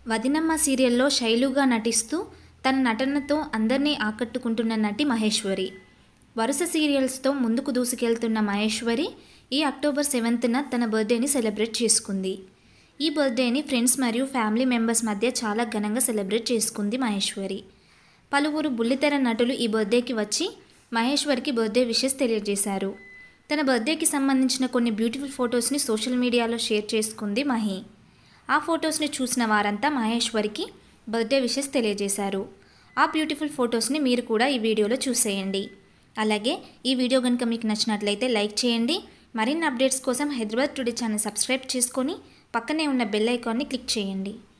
వదినమ్మ సీరియల్లో శైలుగా నటిస్తూ తన నటనతో అందరినీ ఆకట్టుకుంటున్న నటి మహేశ్వరి వరుస సీరియల్స్తో ముందుకు దూసుకెళ్తున్న మహేశ్వరి ఈ అక్టోబర్ సెవెంత్న తన బర్త్డేని సెలబ్రేట్ చేసుకుంది ఈ బర్త్డేని ఫ్రెండ్స్ మరియు ఫ్యామిలీ మెంబర్స్ మధ్య చాలా ఘనంగా సెలబ్రేట్ చేసుకుంది మహేశ్వరి పలువురు బుల్లితెర నటులు ఈ బర్త్డేకి వచ్చి మహేశ్వరికి బర్త్డే విషెస్ తెలియజేశారు తన బర్త్డేకి సంబంధించిన కొన్ని బ్యూటిఫుల్ ఫొటోస్ని సోషల్ మీడియాలో షేర్ చేసుకుంది మహి ఆ ఫొటోస్ని చూసిన వారంతా మహేశ్వరికి బర్త్డే విషెస్ తెలియజేశారు ఆ బ్యూటిఫుల్ ఫొటోస్ని మీరు కూడా ఈ వీడియోలో చూసేయండి అలాగే ఈ వీడియో కనుక మీకు నచ్చినట్లయితే లైక్ చేయండి మరిన్ని అప్డేట్స్ కోసం హైదరాబాద్ టుడే ఛానల్ సబ్స్క్రైబ్ చేసుకొని పక్కనే ఉన్న బెల్ ఐకాన్ని క్లిక్ చేయండి